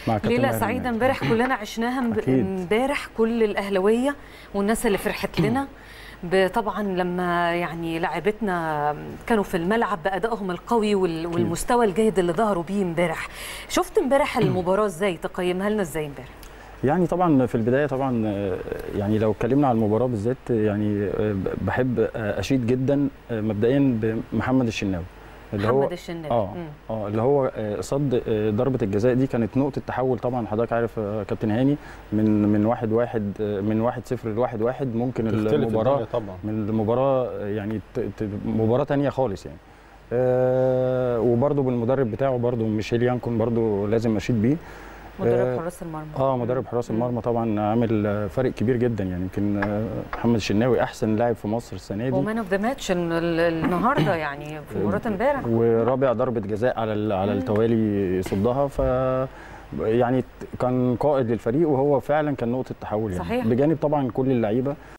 مع كابتن ليله ماهر سعيده هناك. امبارح كلنا عشناها امب- أكيد. امبارح كل الاهلاويه والناس اللي فرحت لنا ب- طبعا لما يعني لاعبتنا كانوا في الملعب بادائهم القوي وال- والمستوى الجيد اللي ظهروا بيه امبارح شفت امبارح المباراه ازاي تقيمها لنا ازاي امبارح يعني طبعا في البدايه طبعا آه، يعني لو اتكلمنا على المباراه بالذات يعني آه، بحب آه، اشيد جدا آه، مبدئيا بمحمد الشناوي اللي هو محمد الشناوي اه مم. اه اللي هو آه، صد آه، ضربه الجزاء دي كانت نقطه تحول طبعا حضرتك عارف آه، كابتن هاني من من واحد واحد آه، من واحد صفر لواحد واحد ممكن تختلف المباراه الدنيا طبعا من المباراه آه، يعني ت- ت- مباراه تانية خالص يعني آه وبرده بالمدرب بتاعه برده ميشيل يانكون برده لازم اشيد بيه مدرب آه، حراس المرمى اه مدرب حراس مم. المرمى طبعا عامل آه، فرق كبير جدا يعني يمكن آه، محمد الشناوي احسن لاعب في مصر السنه دي ومان اوف ذا ماتش النهارده يعني في مباراه امبارح ورابع ضربه جزاء على ال- على مم. التوالي صدها ف يعني كان قائد للفريق وهو فعلا كان نقطه تحول يعني صحيح. بجانب طبعا كل اللعيبه